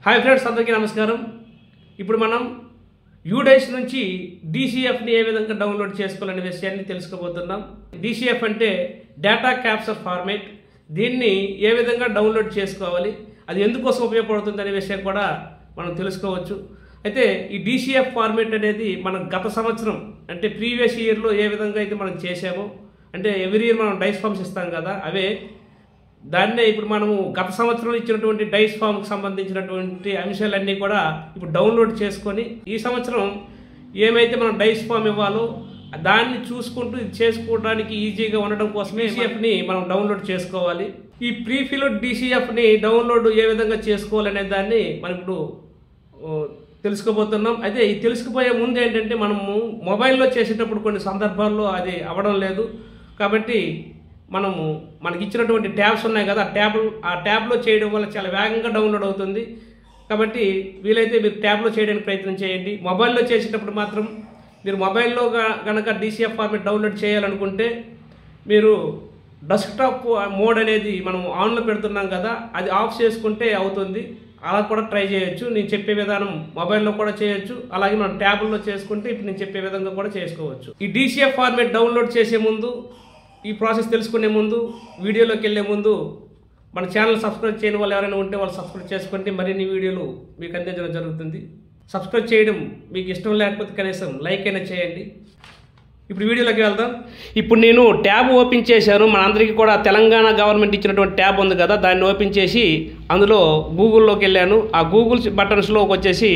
hi friends అందరికీ నమస్కారం ఇప్పుడు మనం యూడైస్ నుంచి డీసీఎఫ్ని ఏ విధంగా డౌన్లోడ్ చేసుకోవాలనే విషయాన్ని తెలుసుకోబోతున్నాం డీసీఎఫ్ అంటే డేటా క్యాప్చర్ ఫార్మేట్ దీన్ని ఏ విధంగా డౌన్లోడ్ చేసుకోవాలి అది ఎందుకోసం ఉపయోగపడుతుంది అనే విషయం కూడా మనం తెలుసుకోవచ్చు అయితే ఈ డీసీఎఫ్ ఫార్మేట్ అనేది మనం గత సంవత్సరం అంటే ప్రీవియస్ ఇయర్లో ఏ విధంగా అయితే మనం చేసామో అంటే ఎవ్రీ ఇయర్ మనం డైస్ ఫార్మ్స్ ఇస్తాం కదా అవే దాన్నే ఇప్పుడు మనము గత సంవత్సరంలో ఇచ్చినటువంటి డైస్ ఫామ్కి సంబంధించినటువంటి అంశాలన్నీ కూడా ఇప్పుడు డౌన్లోడ్ చేసుకొని ఈ సంవత్సరం ఏమైతే మనం డైస్ ఫామ్ ఇవ్వాలో దాన్ని చూసుకుంటూ ఇది చేసుకోవడానికి ఈజీగా ఉండడం కోసమే డిసిఎఫ్ని మనం డౌన్లోడ్ చేసుకోవాలి ఈ ప్రీ ఫిల్డ్ డిసిఎఫ్ని డౌన్లోడ్ ఏ విధంగా చేసుకోవాలనే దాన్ని మనం ఇప్పుడు ఓ, తెలుసుకోబోతున్నాం అయితే ఈ తెలుసుకుపోయే ముందు ఏంటంటే మనము మొబైల్లో చేసేటప్పుడు కొన్ని సందర్భాల్లో అది అవ్వడం లేదు కాబట్టి మనము మనకి ఇచ్చినటువంటి ట్యాబ్స్ ఉన్నాయి కదా ఆ ట్యాబ్ ఆ ట్యాబ్లో చేయడం వల్ల చాలా వేగంగా డౌన్లోడ్ అవుతుంది కాబట్టి వీలైతే మీరు ట్యాబ్లో చేయడానికి ప్రయత్నం చేయండి మొబైల్లో చేసేటప్పుడు మాత్రం మీరు మొబైల్లో గా- గనక డీసీఎఫ్ ఫార్మేట్ డౌన్లోడ్ చేయాలనుకుంటే మీరు డెస్క్టాప్ మోడ్ అనేది మనం ఆన్లో పెడుతున్నాం కదా అది ఆఫ్ చేసుకుంటే అవుతుంది అలా కూడా ట్రై చేయొచ్చు నేను చెప్పే విధానం మొబైల్లో కూడా చేయొచ్చు అలాగే మనం ట్యాబ్లో చేసుకుంటే ఇప్పుడు నేను చెప్పే విధంగా కూడా చేసుకోవచ్చు ఈ డీసీఎఫ్ ఫార్మేట్ డౌన్లోడ్ చేసే ముందు ఈ ప్రాసెస్ తెలుసుకునే ముందు వీడియోలోకి వెళ్ళే ముందు మన ఛానల్ సబ్స్క్రైబ్ చేయని వాళ్ళు ఎవరైనా ఉంటే వాళ్ళు సబ్స్క్రైబ్ చేసుకుంటే మరిన్ని వీడియోలు మీకు అందించడం జరుగుతుంది సబ్స్క్రైబ్ చేయడం మీకు ఇష్టం లేకపోతే కనీసం లైక్ అయినా చేయండి ఇప్పుడు వీడియోలోకి వెళ్దాం ఇప్పుడు నేను ట్యాబ్ ఓపెన్ చేశాను మనందరికీ కూడా తెలంగాణ గవర్నమెంట్ ఇచ్చినటువంటి ట్యాబ్ ఉంది కదా దాన్ని ఓపెన్ చేసి అందులో గూగుల్లోకి వెళ్ళాను ఆ గూగుల్ బటన్స్లోకి వచ్చేసి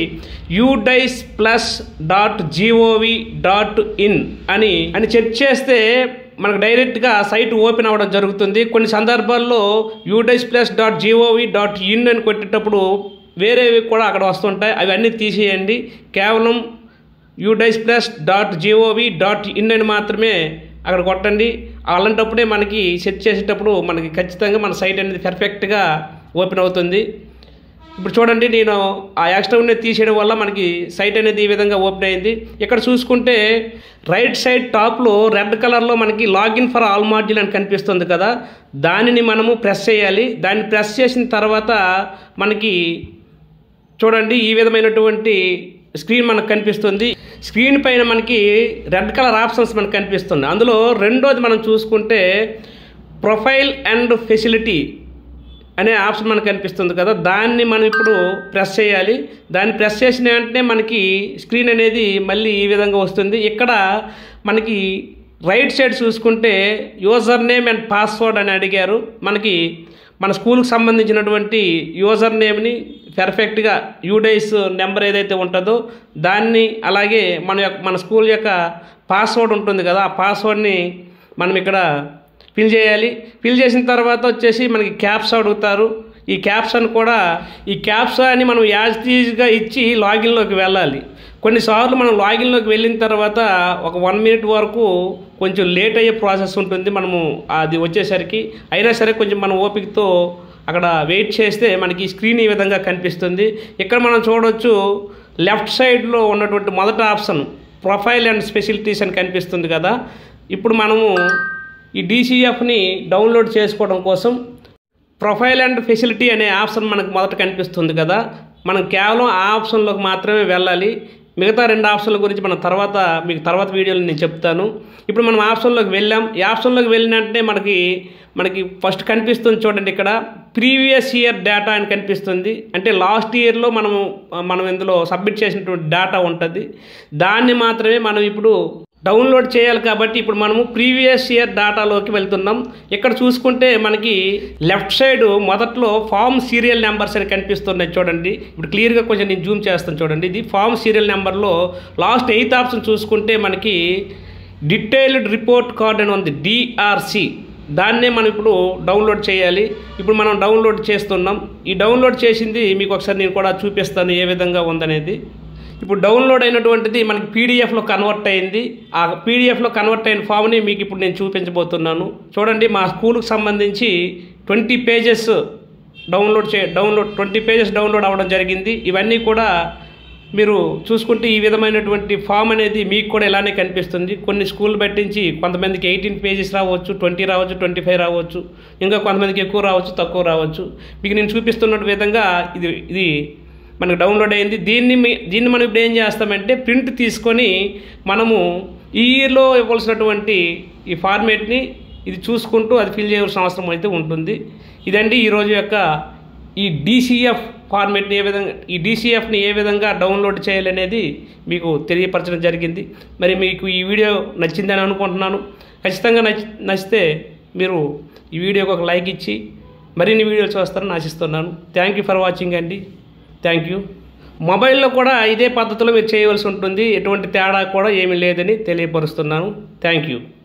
UDISE plus dot GOV dot in అని అని చెక్ చేస్తే మనకు డైరెక్ట్గా సైట్ ఓపెన్ అవ్వడం జరుగుతుంది కొన్ని సందర్భాల్లో UDISE plus dot GOV dot in అని కొట్టేటప్పుడు వేరేవి కూడా అక్కడ వస్తుంటాయి అవన్నీ తీసేయండి కేవలం UDISE plus dot GOV dot in అని మాత్రమే అక్కడ కొట్టండి అలాంటప్పుడే మనకి సెట్ చేసేటప్పుడు మనకి ఖచ్చితంగా మన సైట్ అనేది పర్ఫెక్ట్గా ఓపెన్ అవుతుంది ఇప్పుడు చూడండి నేను ఆ ఎక్స్ట్రా ఉన్నది తీసేయడం వల్ల మనకి సైట్ అనేది ఈ విధంగా ఓపెన్ అయింది ఇక్కడ చూసుకుంటే రైట్ సైడ్ టాప్లో రెడ్ కలర్లో మనకి లాగిన్ ఫర్ ఆల్ మాడ్యూల్ అని కనిపిస్తుంది కదా దానిని మనము ప్రెస్ చేయాలి దాన్ని ప్రెస్ చేసిన తర్వాత మనకి చూడండి ఈ విధమైనటువంటి స్క్రీన్ మనకు కనిపిస్తుంది స్క్రీన్ పైన మనకి రెడ్ కలర్ ఆప్షన్స్ మనకు కనిపిస్తుంది అందులో రెండోది మనం చూసుకుంటే ప్రొఫైల్ అండ్ ఫెసిలిటీ అనే ఆప్షన్ మనకు కనిపిస్తుంది కదా దాన్ని మనం ఇప్పుడు ప్రెస్ చేయాలి దాన్ని ప్రెస్ చేసిన వెంటనే మనకి స్క్రీన్ అనేది మళ్ళీ ఈ విధంగా వస్తుంది ఇక్కడ మనకి రైట్ సైడ్ చూసుకుంటే యూజర్ నేమ్ అండ్ పాస్వర్డ్ అని అడిగారు మనకి మన స్కూల్కి సంబంధించినటువంటి యూజర్ నేమ్ని పర్ఫెక్ట్గా యూడైస్ నెంబర్ ఏదైతే ఉంటుందో దాన్ని అలాగే మన యొక్క మన స్కూల్ యొక్క పాస్వర్డ్ ఉంటుంది కదా ఆ పాస్వర్డ్ని మనం ఇక్కడ ఫిల్ చేయాలి ఫిల్ చేసిన తర్వాత వచ్చేసి మనకి క్యాప్స్ అడుగుతారు ఈ క్యాప్స్ అని కూడా ఈ క్యాప్స్ అని మనం యాజ్ టీజ్గా ఇచ్చి లాగిన్లోకి వెళ్ళాలి కొన్నిసార్లు మనం లాగిన్లోకి వెళ్ళిన తర్వాత ఒక వన్ మినిట్ వరకు కొంచెం లేట్ అయ్యే ప్రాసెస్ ఉంటుంది మనము అది వచ్చేసరికి అయినా సరే కొంచెం మనం ఓపికతో అక్కడ వెయిట్ చేస్తే మనకి స్క్రీన్ ఈ విధంగా కనిపిస్తుంది ఇక్కడ మనం చూడవచ్చు లెఫ్ట్ సైడ్లో ఉన్నటువంటి మొదటి ఆప్షన్ ప్రొఫైల్ అండ్ స్పెషలిటీస్ అని కనిపిస్తుంది కదా ఇప్పుడు మనము ఈ డీసీఎఫ్ని డౌన్లోడ్ చేసుకోవడం కోసం ప్రొఫైల్ అండ్ ఫెసిలిటీ అనే ఆప్షన్ మనకు మొదట కనిపిస్తుంది కదా మనం కేవలం ఆ ఆప్షన్లోకి మాత్రమే వెళ్ళాలి మిగతా రెండు ఆప్షన్ల గురించి మనం తర్వాత మీకు తర్వాత వీడియోలో నేను చెప్తాను ఇప్పుడు మనం ఆప్షన్లోకి వెళ్ళాం ఈ ఆప్షన్లోకి వెళ్ళినట్టే మనకి మనకి ఫస్ట్ కనిపిస్తుంది చూడండి ఇక్కడ ప్రీవియస్ ఇయర్ డేటా అని కనిపిస్తుంది అంటే లాస్ట్ ఇయర్లో మనము మనం ఇందులో సబ్మిట్ చేసినటువంటి డేటా ఉంటుంది దాన్ని మాత్రమే మనం ఇప్పుడు డౌన్లోడ్ చేయాలి కాబట్టి ఇప్పుడు మనము ప్రీవియస్ ఇయర్ డేటాలోకి వెళ్తున్నాం ఇక్కడ చూసుకుంటే మనకి లెఫ్ట్ సైడ్ మొదట్లో ఫామ్ సీరియల్ నెంబర్స్ అని కనిపిస్తున్నాయి చూడండి ఇప్పుడు క్లియర్గా కొంచెం నేను జూమ్ చేస్తాను చూడండి ఇది ఫామ్ సీరియల్ నెంబర్లో లాస్ట్ ఎయిత్ ఆప్షన్ చూసుకుంటే మనకి డీటెయిల్డ్ రిపోర్ట్ కార్డ్ అని ఉంది డిఆర్సి దాన్నే మనం ఇప్పుడు డౌన్లోడ్ చేయాలి ఇప్పుడు మనం డౌన్లోడ్ చేస్తున్నాం ఈ డౌన్లోడ్ చేసింది మీకు ఒకసారి నేను కూడా చూపిస్తాను ఏ విధంగా ఉందనేది ఇప్పుడు డౌన్లోడ్ అయినటువంటిది మనకి పీడిఎఫ్లో కన్వర్ట్ అయింది ఆ పీడిఎఫ్లో కన్వర్ట్ అయిన ఫామ్ని మీకు ఇప్పుడు నేను చూపించబోతున్నాను చూడండి మా స్కూల్కి సంబంధించి ట్వంటీ పేజెస్ డౌన్లోడ్ చే డౌన్లోడ్ ట్వంటీ పేజెస్ డౌన్లోడ్ అవ్వడం జరిగింది ఇవన్నీ కూడా మీరు చూసుకుంటే ఈ విధమైనటువంటి ఫామ్ అనేది మీకు కూడా ఇలానే కనిపిస్తుంది కొన్ని స్కూల్ పెట్టించి కొంతమందికి ఎయిటీన్ పేజెస్ రావచ్చు ట్వంటీ రావచ్చు ట్వంటీ ఫైవ్ రావచ్చు ఇంకా కొంతమందికి ఎక్కువ రావచ్చు తక్కువ రావచ్చు మీకు నేను చూపిస్తున్న విధంగా ఇది ఇది మనకు డౌన్లోడ్ అయింది దీన్ని మీ- దీన్ని మనం ఇప్పుడు ఏం చేస్తామంటే ప్రింట్ తీసుకొని మనము ఈ ఇయర్లో ఇవ్వాల్సినటువంటి ఈ ఫార్మేట్ని ఇది చూసుకుంటూ అది ఫిల్ చేయవలసిన అవసరం అయితే ఉంటుంది ఇదండి ఈరోజు యొక్క ఈ డీసీఎఫ్ ఫార్మేట్ని ఏ విధంగా ఈ డీసీఎఫ్ని ఏ విధంగా డౌన్లోడ్ చేయాలనేది మీకు తెలియపరచడం జరిగింది మరి మీకు ఈ వీడియో నచ్చిందని అనుకుంటున్నాను ఖచ్చితంగా నచ్చి నచ్చితే మీరు ఈ వీడియోకి ఒక లైక్ ఇచ్చి మరిన్ని వీడియోలు చూస్తారని ఆశిస్తున్నాను థ్యాంక్ యూ ఫర్ వాచింగ్ అండి థ్యాంక్ యూ మొబైల్లో కూడా ఇదే పద్ధతిలో మీరు చేయవలసి ఉంటుంది ఎటువంటి తేడా కూడా ఏమీ లేదని తెలియపరుస్తున్నాను థ్యాంక్ యూ